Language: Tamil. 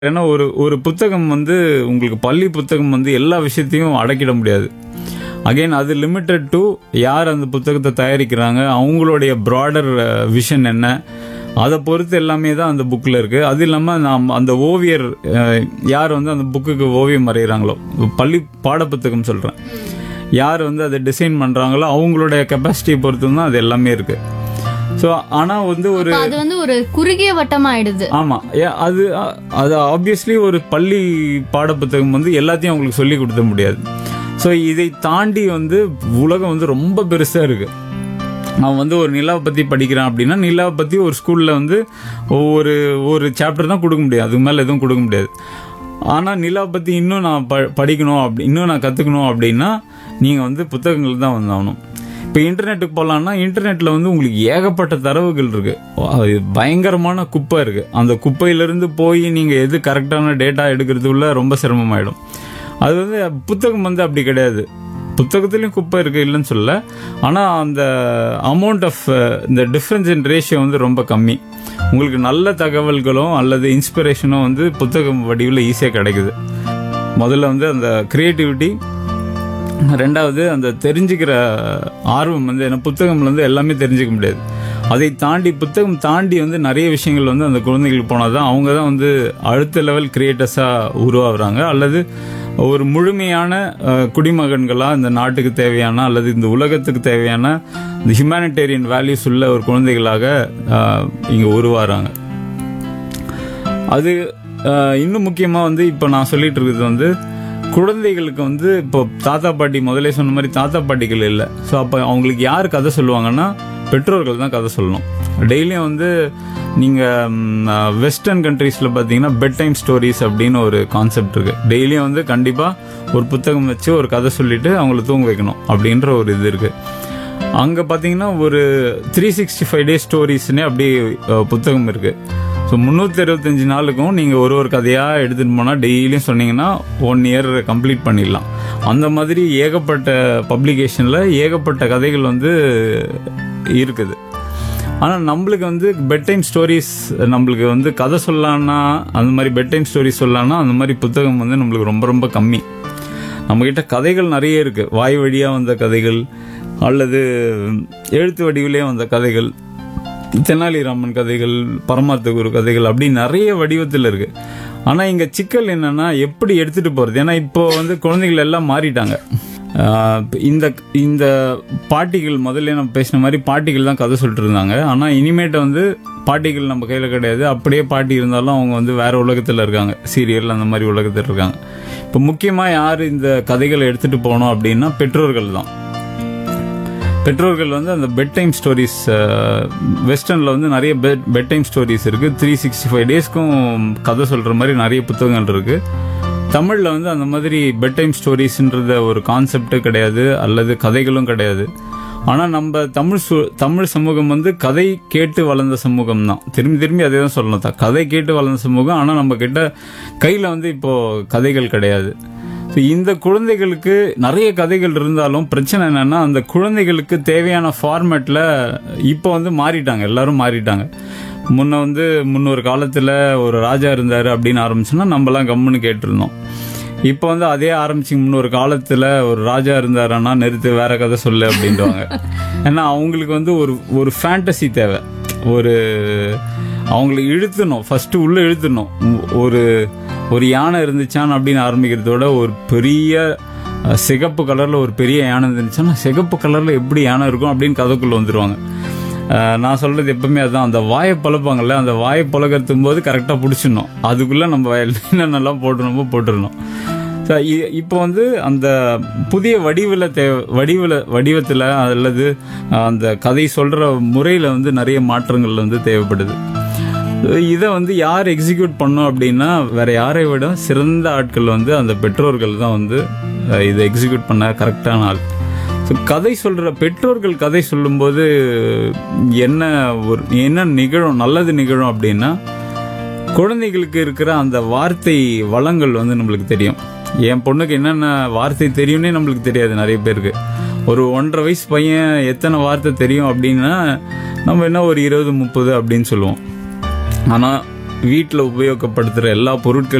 ஏன்னா ஒரு ஒரு புத்தகம் வந்து உங்களுக்கு பள்ளி புத்தகம் வந்து எல்லா விஷயத்தையும் அடக்கிட முடியாது அகைன் அது லிமிட்டட் டு யார் அந்த புத்தகத்தை தயாரிக்கிறாங்க அவங்களுடைய ப்ராடர் விஷன் என்ன அதை பொறுத்து எல்லாமே தான் அந்த புக்கில் இருக்குது அது இல்லாமல் நாம் அந்த ஓவியர் அஹ், யார் வந்து அந்த புக்குக்கு ஓவியம் வரைகிறாங்களோ பள்ளி பாடப்புத்தகம் சொல்கிறேன் யார் வந்து அதை டிசைன் பண்ணுறாங்களோ அவங்களுடைய கெப்பாசிட்டியை பொறுத்து தான் அது எல்லாமே இருக்குது ஸோ ஆனால் வந்து ஒரு அப்ப அது வந்து ஒரு குறுகிய வட்டம் ஆயிடுது ஆமா ஏ- அது அ- அது ஆப்வியஸ்லி ஒரு பள்ளி பாடப்புத்தகம் வந்து எல்லாத்தையும் அவங்களுக்கு சொல்லி கொடுத்த முடியாது ஸோ இதை தாண்டி வந்து உலகம் வந்து ரொம்ப பெருசா இருக்கு அவன் வந்து ஒரு நிலாவை பத்தி படிக்கிறான் அப்படின்னா நிலாவை பத்தி ஒரு ஸ்கூல்ல வந்து ஒவ்வொரு ஒரு சாப்டர் தான் கொடுக்க முடியும் அதுக்கு மேல எதுவும் கொடுக்க முடியாது ஆனா நிலாவை பத்தி இன்னும் நான் ப- படிக்கணும் அப்படி இன்னும் நான் கத்துக்கணும் அப்படின்னா நீங்க வந்து புத்தகங்கள் தான் வந்தாகணும் இப்போ இன்டர்நெட்டுக்கு போகலான்னா இன்டர்நெட்டில் வந்து உங்களுக்கு ஏகப்பட்ட தரவுகள் இருக்கு அது பயங்கரமான குப்பை இருக்கு அந்த குப்பையிலிருந்து போய் நீங்கள் எது கரெக்டான டேட்டா எடுக்கிறதுக்குள்ள ரொம்ப சிரமமாயிடும் அது வந்து புத்தகம் வந்து அப்படி கிடையாது புத்தகத்துலேயும் குப்பை இருக்கு இல்லைன்னு சொல்ல ஆனால் அந்த அமௌண்ட் ஆஃப் இந்த டிஃப்ரென்ஸ் இன் ரேஷியோ வந்து ரொம்ப கம்மி உங்களுக்கு நல்ல தகவல்களும் அல்லது இன்ஸ்பிரேஷனும் வந்து புத்தகம் வடிவில் ஈஸியாக கிடைக்குது முதல்ல வந்து அந்த கிரியேட்டிவிட்டி ரெண்டாவது அந்த தெரிஞ்சுக்கிற ஆர்வம் வந்து ஏன்னா புத்தகம்ல வந்து எல்லாமே தெரிஞ்சுக்க முடியாது அதை தாண்டி புத்தகம் தாண்டி வந்து நிறைய விஷயங்கள் வந்து அந்த குழந்தைகளுக்கு போனால் தான் அவங்க தான் வந்து அடுத்த லெவல் கிரியேட்டர்ஸாக உருவாகுறாங்க அல்லது ஒரு முழுமையான அஹ், குடிமகன்களாக இந்த நாட்டுக்கு தேவையான அல்லது இந்த உலகத்துக்கு தேவையான இந்த ஹியூமானிட்டேரியன் வேல்யூஸ் உள்ள ஒரு குழந்தைகளாக இங்கே உருவாகிறாங்க அது அஹ், இன்னும் முக்கியமாக வந்து இப்போ நான் சொல்லிட்டு இருக்கிறது வந்து குழந்தைகளுக்கு வந்து இப்போ தாத்தா பாட்டி முதலே சொன்ன மாதிரி தாத்தா பாட்டிகள் இல்லை ஸோ அப்போ அவங்களுக்கு யார் கதை சொல்லுவாங்கன்னா பெற்றோர்கள் தான் கதை சொல்லணும் டெய்லியும் வந்து நீங்கள் வெஸ்டர்ன் கண்ட்ரீஸில் பார்த்தீங்கன்னா பெட் டைம் ஸ்டோரிஸ் அப்படின்னு ஒரு கான்செப்ட் இருக்கு டெய்லியும் வந்து கண்டிப்பாக ஒரு புத்தகம் வச்சு ஒரு கதை சொல்லிட்டு அவங்கள தூங்க வைக்கணும் அப்படின்ற ஒரு இது இருக்கு அங்கே பார்த்தீங்கன்னா ஒரு த்ரீ சிக்ஸ்டி ஃபைவ் டேஸ் ஸ்டோரிஸ்னே அப்படியே அஹ், புத்தகம் இருக்கு ஸோ முந்நூற்றி அறுபத்தஞ்சு நாளுக்கும் நீங்கள் ஒரு ஒரு கதையாக எடுத்துகிட்டு போனால் டெய்லியும் சொன்னீங்கன்னா ஒன் இயர் கம்ப்ளீட் பண்ணிடலாம் அந்த மாதிரி ஏகப்பட்ட பப்ளிகேஷனில் ஏகப்பட்ட கதைகள் வந்து இருக்குது ஆனால் நம்மளுக்கு வந்து பெட் டைம் ஸ்டோரிஸ் நம்மளுக்கு வந்து கதை சொல்லலான்னா அந்த மாதிரி பெட் டைம் ஸ்டோரிஸ் சொல்லலான்னா அந்த மாதிரி புத்தகம் வந்து நம்மளுக்கு ரொம்ப ரொம்ப கம்மி நம்மக்கிட்ட கதைகள் நிறைய இருக்கு வாய் வழியா வந்த கதைகள் அல்லது எழுத்து வடிவிலே வந்த கதைகள் தெனாலிராமன் கதைகள் பரமார்த்த குரு கதைகள் அப்படி நிறைய வடிவத்தில் இருக்கு ஆனா இங்க சிக்கல் என்னன்னா எப்படி எடுத்துட்டு போறது ஏன்னா இப்போ வந்து குழந்தைகள் எல்லாம் மாறிட்டாங்க ஆஹ் இந்த இந்த பாட்டிகள் முதல்ல நம்ம பேசின மாதிரி பாட்டிகள் தான் கதை சொல்லிட்டு இருந்தாங்க ஆனா இனிமேட்டு வந்து பாட்டிகள் நம்ம கையில கிடையாது அப்படியே பாட்டி இருந்தாலும் அவங்க வந்து வேற உலகத்துல இருக்காங்க சீரியல் அந்த மாதிரி உலகத்துல இருக்காங்க இப்போ முக்கியமா யார் இந்த கதைகளை எடுத்துட்டு போகணும் அப்படின்னா பெற்றோர்கள் தான் பெற்றோர்கள் வந்து அந்த பெட் டைம் ஸ்டோரிஸ் வெஸ்டர்னில் வந்து நிறைய பெட் பெட் டைம் ஸ்டோரிஸ் இருக்கு த்ரீ சிக்ஸ்டி ஃபைவ் டேஸ்க்கும் கதை சொல்ற மாதிரி நிறைய புத்தகங்கள் இருக்கு தமிழில் வந்து அந்த மாதிரி பெட் டைம் ஸ்டோரிஸ்ன்றத ஒரு கான்செப்டே கிடையாது அல்லது கதைகளும் கிடையாது ஆனால் நம்ம தமிழ் சு- தமிழ் சமூகம் வந்து கதை கேட்டு வளர்ந்த சமூகம் தான் திரும்பி திரும்பி அதே தான் சொல்லணும் த- கதை கேட்டு வளர்ந்த சமூகம் ஆனால் நம்ம கிட்ட கையில் வந்து இப்போ கதைகள் கிடையாது ஸோ இந்த குழந்தைகளுக்கு நிறைய கதைகள் இருந்தாலும் பிரச்சனை என்னன்னா அந்த குழந்தைகளுக்கு தேவையான ஃபார்மேட்ல இப்போ வந்து மாறிட்டாங்க எல்லாரும் மாறிட்டாங்க முன்ன வந்து முன்னொரு காலத்துல ஒரு ராஜா இருந்தாரு அப்படின்னு ஆரம்பிச்சோன்னா நம்மலாம் கம்முன்னு கேட்டிருந்தோம் இப்போ வந்து அதே ஆரம்பிச்சு முன்னொரு காலத்துல ஒரு ராஜா இருந்தாருன்னா நிறுத்து வேற கதை சொல்லு அப்படின்றாங்க ஏன்னா அவங்களுக்கு வந்து ஒரு ஒரு ஃபேண்டசி தேவை ஒரு அவங்களை இழுத்தணும் ஃபர்ஸ்ட் உள்ள இழுத்தணும் உ- ஒரு ஒரு யானை இருந்துச்சான் அப்படின்னு ஆரம்பிக்கிறதோட ஒரு பெரிய அஹ், சிகப்பு கலர்ல ஒரு பெரிய யானை இருந்துச்சுன்னா சிகப்பு கலர்ல எப்படி யானை இருக்கும் அப்படின்னு கதைக்குள்ள வந்துருவாங்க அஹ், நான் சொல்றது எப்பவுமே அதுதான் அந்த வாயை பழப்பாங்கல்ல அந்த வாயை பழகிறதும் போது கரெக்டாக பிடிச்சிடணும் அதுக்குள்ள நம்ம என்னென்னலாம் போட்டுருமோ போட்டுடணும் So, இ- இப்போ வந்து அந்த புதிய வடிவில் தேவை வடிவில் வடிவத்தில் அல்லது அஹ், அந்த கதை சொல்ற முறையில் வந்து நிறைய மாற்றங்கள் வந்து தேவைப்படுது இதை வந்து யார் எக்ஸிக்யூட் பண்ணோம் அப்படின்னா வேற யாரை விட சிறந்த ஆட்கள் வந்து அந்த பெற்றோர்கள் தான் வந்து அஹ், இதை எக்ஸிக்யூட் பண்ண கரெக்டான ஆள் ஸோ கதை சொல்ற பெற்றோர்கள் கதை சொல்லும்போது என்ன ஒரு என்ன நிகழும் நல்லது நிகழும் அப்படின்னா குழந்தைகளுக்கு இருக்கிற அந்த வார்த்தை வளங்கள் வந்து நம்மளுக்கு தெரியும் என் பொண்ணுக்கு என்னென்ன வார்த்தை தெரியும்னே நம்மளுக்கு தெரியாது நிறைய பேருக்கு ஒரு ஒன்றரை வயசு பையன் எத்தனை வார்த்தை தெரியும் அப்படின்னா நம்ம என்ன ஒரு இருபது முப்பது அப்படின்னு சொல்லுவோம் ஆனால் வீட்டில் உபயோகப்படுத்துகிற எல்லா பொருட்கள்